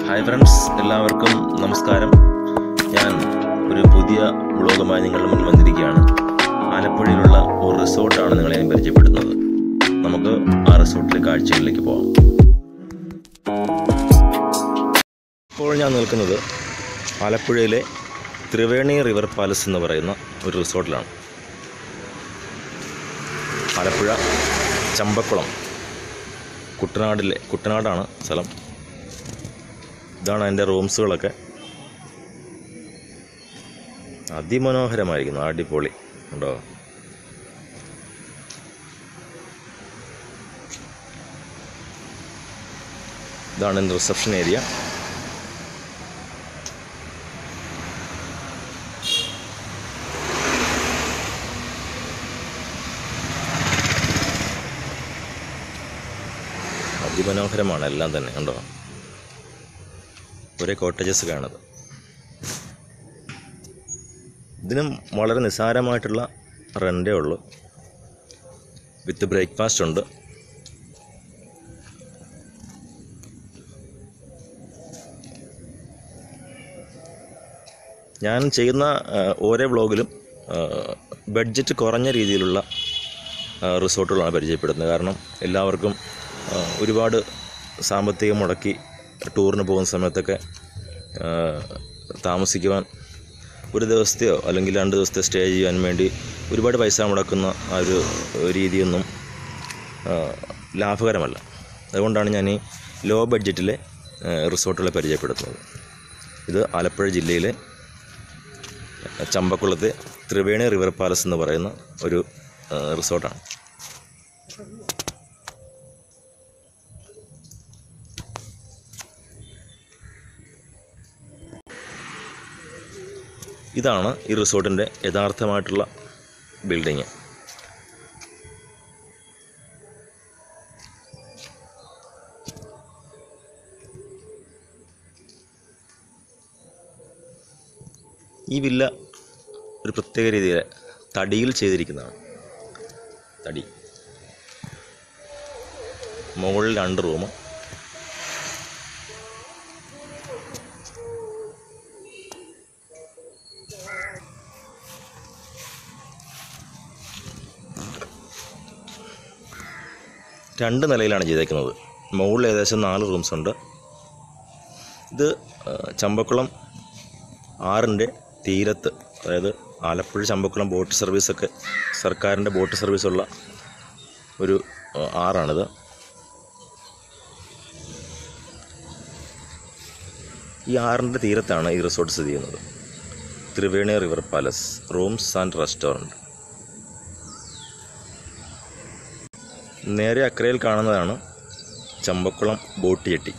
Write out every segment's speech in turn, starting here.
hi friends എല്ലാവർക്കും നമസ്കാരം ഞാൻ ഒരു പുതിയ വ്ളോഗുമായി നിങ്ങളുടെ മുന്നിൽ വന്നിരിക്കുകയാണ് ആലപ്പുഴയിലുള്ള ഒരു റിസോർട്ടാണ് നിങ്ങളെ ഞാൻ പരിചയപ്പെടുത്തുന്നത് നമുക്ക് ആ റിസോർട്ടിലെ കാഴ്ചകളിലേക്ക് പോകാം ഇപ്പോൾ ഞാൻ നിൽക്കുന്നത് ആലപ്പുഴയിലെ ത്രിവേണി റിവർ പാലസ് എന്ന് പറയുന്ന ഒരു റിസോർട്ടിലാണ് ആലപ്പുഴ ചമ്പക്കുളം കുട്ടനാടിലെ കുട്ടനാടാണ് സ്ഥലം ഇതാണ് അതിൻ്റെ റൂംസുകളൊക്കെ അതിമനോഹരമായിരിക്കുന്നു അടിപൊളി ഉണ്ടോ ഇതാണ് എൻ്റെ റിസപ്ഷൻ ഏരിയ അതിമനോഹരമാണ് എല്ലാം തന്നെ കണ്ടോ ഒരേ കോട്ടേജസ് കാണുന്നത് ഇതിനും വളരെ നിസ്സാരമായിട്ടുള്ള റെൻ്റേ ഉള്ളൂ വിത്ത് ബ്രേക്ക്ഫാസ്റ്റ് ഉണ്ട് ഞാൻ ചെയ്യുന്ന ആ, ഓരോ വ്ളോഗിലും ബഡ്ജറ്റ് കുറഞ്ഞ രീതിയിലുള്ള ആ, റിസോർട്ടുകളാണ് പരിചയപ്പെടുത്തുന്നത് കാരണം എല്ലാവർക്കും ആ, ഒരുപാട് സാമ്പത്തികം മുടക്കി ടൂറിന് പോകുന്ന സമയത്തൊക്കെ ആ, താമസിക്കുവാൻ ഒരു ദിവസത്തെയോ അല്ലെങ്കിൽ രണ്ട് ദിവസത്തെ സ്റ്റേ ചെയ്യാൻ വേണ്ടി ഒരുപാട് പൈസ മുടക്കുന്ന ആ ഒരു രീതിയൊന്നും ആ, ലാഭകരമല്ല അതുകൊണ്ടാണ് ഞാൻ ഈ ലോ ബഡ്ജറ്റിലെ ആ, റിസോർട്ടുകളെ പരിചയപ്പെടുത്തുന്നത് ഇത് ആലപ്പുഴ ജില്ലയിലെ ചമ്പക്കുളത്തെ ത്രിവേണി റിവർ പാലസ് എന്ന് പറയുന്ന ഒരു ആ, റിസോർട്ടാണ് ഇതാണ് ഈ റിസോർട്ടിൻ്റെ യഥാർത്ഥമായിട്ടുള്ള ബിൽഡിങ് ഈ വില്ല ഒരു പ്രത്യേക രീതിയിൽ തടിയിൽ ചെയ്തിരിക്കുന്നതാണ് തടി മുകളിൽ രണ്ട് റൂം രണ്ട് നിലയിലാണ് ചെയ്തേക്കുന്നത് മുകളിൽ ഏകദേശം നാല് റൂംസ് ഉണ്ട് ഇത് ആ, ചമ്പക്കുളം ആറിൻ്റെ തീരത്ത് അതായത് ആലപ്പുഴ ചമ്പക്കുളം ബോട്ട് സർവീസൊക്കെ സർക്കാരിൻ്റെ ബോട്ട് സർവീസുള്ള ഒരു ആ, ആറാണിത് ഈ ആറിൻ്റെ തീരത്താണ് ഈ റിസോർട്ട് സ്ഥിതി ചെയ്യുന്നത് Triveni river palace rooms and restaurant നേരെ അക്കരയിൽ കാണുന്നതാണ് ചമ്പക്കുളം ബോട്ട് ജെട്ടി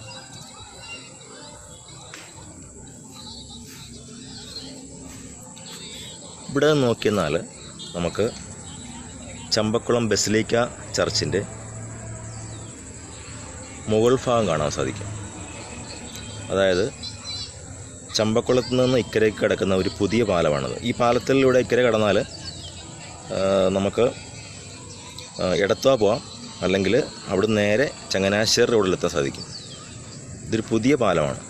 ഇവിടെ നിന്ന് നോക്കിയെന്നാൽ നമുക്ക് ചമ്പക്കുളം ബസിലിക്ക ചർച്ചിൻ്റെ മുകൾ ഭാഗം കാണാൻ സാധിക്കും അതായത് ചമ്പക്കുളത്ത് നിന്ന് ഇക്കരയ്ക്ക് കിടക്കുന്ന ഒരു പുതിയ പാലമാണത് ഈ പാലത്തിലൂടെ ഇക്കരെ കടന്നാൽ ആ, നമുക്ക് ആ, എടത്വ പോവാം അല്ലെങ്കിൽ അവിടെ നേരെ ചങ്ങനാശ്ശേരി റോഡിലെത്താൻ സാധിക്കും ഇതൊരു പുതിയ പാലമാണ്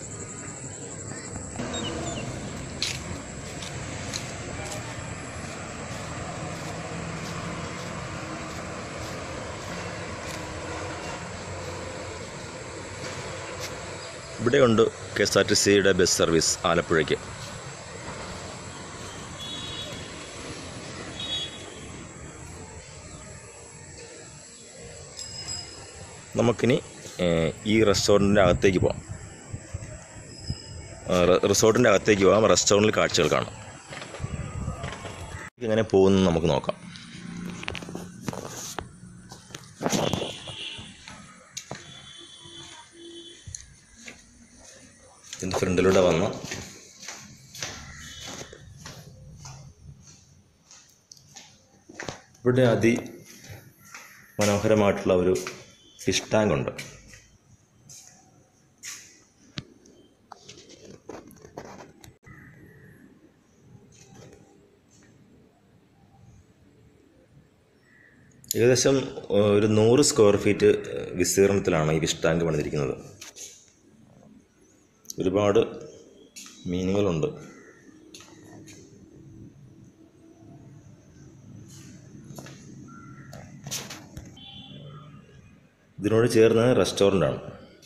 ഇവിടെയുണ്ട് കെ എസ് ആർ ടി സിയുടെ ബസ് സർവീസ് ആലപ്പുഴയ്ക്ക് നമുക്കിനി ഏഹ്, ഈ റെസ്റ്റോറൻറ്റിൻ്റെ അകത്തേക്ക് പോകാം ആ, റെ- റിസോർട്ടിൻ്റെ അകത്തേക്ക് പോകാം റെസ്റ്റോറൻറ്റിൽ കാഴ്ചകൾ കാണാം എങ്ങനെ പോകുന്നു നമുക്ക് നോക്കാം ഇതിൻ്റെ ഫ്രണ്ടിലൂടെ വന്ന് ഇവിടെ അതി മനോഹരമായിട്ടുള്ള ഒരു ഫിഷ് ടാങ്ക് ഉണ്ട് ഏകദേശം ഏഹ്, ഒരു നൂറ് സ്ക്വയർ ഫീറ്റ് ഏഹ്, വിസ്തീർണത്തിലാണ് ഈ ഫിഷ് ടാങ്ക് പണിതിരിക്കുന്നത് ഒരുപാട് മീനുകളുണ്ട് ഇതിനോട് ചേർന്ന് റെസ്റ്റോറൻ്റാണ്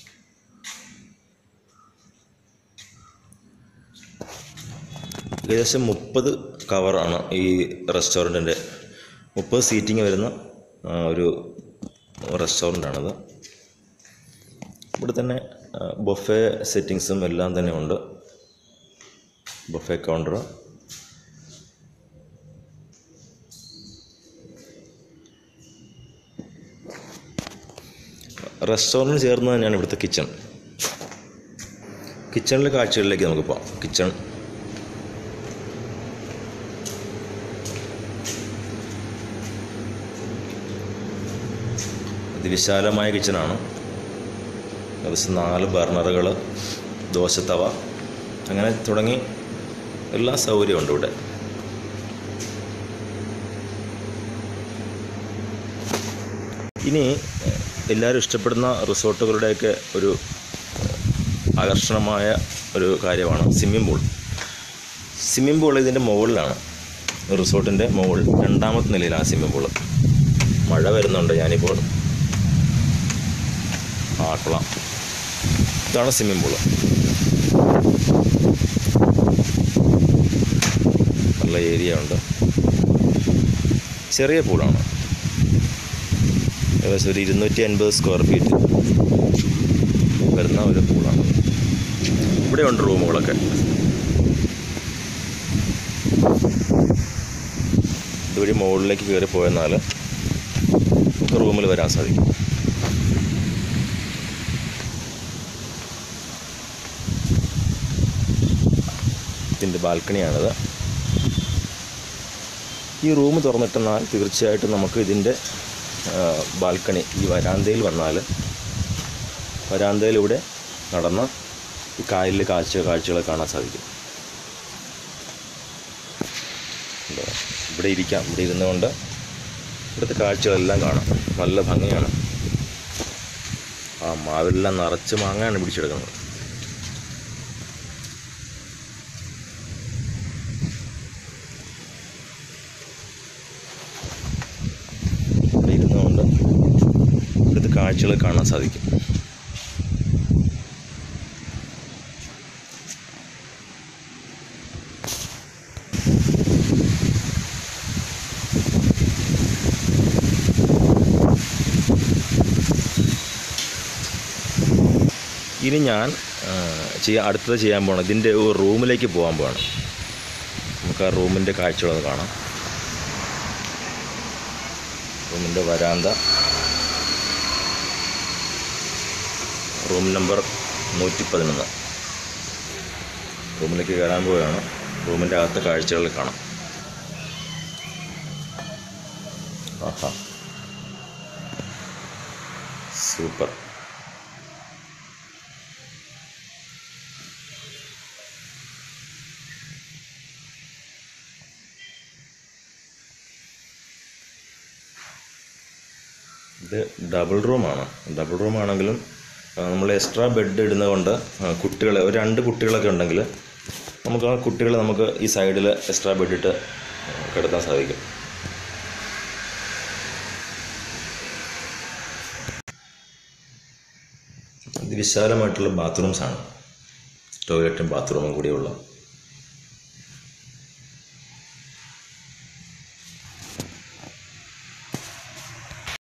ഏകദേശം മുപ്പത് കവറാണ് ഈ റെസ്റ്റോറൻറ്റിൻ്റെ മുപ്പത് സീറ്റിംഗ് വരുന്ന ആ, ഒരു റെസ്റ്റോറൻ്റാണിത് ഇവിടെ തന്നെ ബൊഫെ സെറ്റിങ്സും എല്ലാം തന്നെ ഉണ്ട് ബൊഫെ കൗണ്ടർ റെസ്റ്റോറൻറ്റ് ചേർന്ന് തന്നെയാണ് ഇവിടുത്തെ കിച്ചൺ കിച്ചണിലെ കാഴ്ചകളിലേക്ക് നമുക്ക് പോകാം കിച്ചൺ അതിവിശാലമായ കിച്ചണാണ് ഏകദേശം നാല് ബർണറുകൾ ദോശത്തവ അങ്ങനെ തുടങ്ങി എല്ലാ സൗകര്യമുണ്ട് ഇവിടെ ഇനി എല്ലാവരും ഇഷ്ടപ്പെടുന്ന റിസോർട്ടുകളുടെയൊക്കെ ഒരു ആകർഷണമായ ഒരു കാര്യമാണ് സ്വിമ്മിംഗ് പൂൾ സ്വിമ്മിംഗ് പൂൾ ഇതിൻ്റെ മുകളിലാണ് റിസോർട്ടിൻ്റെ മുകളിൽ രണ്ടാമത്തെ നിലയിലാണ് സ്വിമ്മിംഗ് പൂൾ മഴ വരുന്നുണ്ട് ഞാനിപ്പോൾ ആക്കുളം ഇതാണ് സ്വിമ്മിംഗ് പൂള് നല്ല ഏരിയ ഉണ്ട് ചെറിയ പൂളാണ് ഏകദേശം ഒരു ഇരുന്നൂറ്റി അൻപത് സ്ക്വയർ ഫീറ്റ് വരുന്ന ഒരു പൂളാണ് ഇവിടെ ഉണ്ട് റൂമുകളൊക്കെ ഇതുവഴി മുകളിലേക്ക് കയറി പോയെന്നാൽ നമുക്ക് റൂമിൽ വരാൻ സാധിക്കും ഇതിൻ്റെ ബാൽക്കണിയാണിത് ഈ റൂം തുറന്നിട്ടെന്നാൽ തീർച്ചയായിട്ടും നമുക്ക് ഇതിൻ്റെ ബാൽക്കണി ഈ വരാന്തയിൽ വന്നാൽ വരാന്തയിലൂടെ നടന്ന് ഈ കായലിൽ കാഴ്ച കാഴ്ചകൾ കാണാൻ സാധിക്കും എന്താ, ഇവിടെ ഇരിക്കാം ഇവിടെ ഇരുന്നുകൊണ്ട് ഇവിടുത്തെ കാഴ്ചകളെല്ലാം കാണാം നല്ല ഭംഗിയാണ് ആ മാവെല്ലാം നിറച്ച് മാങ്ങയാണ് പിടിച്ചെടുക്കുന്നത് ഇവിടെ ഇരുന്നുകൊണ്ട് ഇവിടുത്തെ കാഴ്ചകൾ കാണാൻ സാധിക്കും ഇനി ഞാൻ ചെയ്യാൻ അടുത്തത് ചെയ്യാൻ പോകണം ഇതിൻ്റെ ഒരു റൂമിലേക്ക് പോകാൻ പോവാണ് നമുക്ക് ആ റൂമിൻ്റെ കാഴ്ചകളൊന്ന് കാണാം റൂമിൻ്റെ വരാന്ത റൂം നമ്പർ നൂറ്റി പതിനൊന്ന് റൂമിലേക്ക് കയറാൻ പോവുകയാണ് റൂമിൻ്റെ അകത്തെ കാഴ്ചകൾ കാണാം ആഹാ സൂപ്പർ ഇത് ഡബിൾ റൂമാണ് ഡബിൾ റൂമാണെങ്കിലും നമ്മൾ എക്സ്ട്രാ ബെഡ് ഇടുന്നതുകൊണ്ട് കുട്ടികൾ ഒരു രണ്ട് കുട്ടികളൊക്കെ ഉണ്ടെങ്കിൽ നമുക്ക് ആ കുട്ടികളെ നമുക്ക് ഈ സൈഡിൽ എക്സ്ട്രാ ബെഡ് ഇട്ട് കിടത്താൻ സാധിക്കും ഇത് വിശാലമായിട്ടുള്ള ബാത്റൂംസാണ് ടോയ്ലറ്റും ബാത്റൂമും കൂടിയുള്ള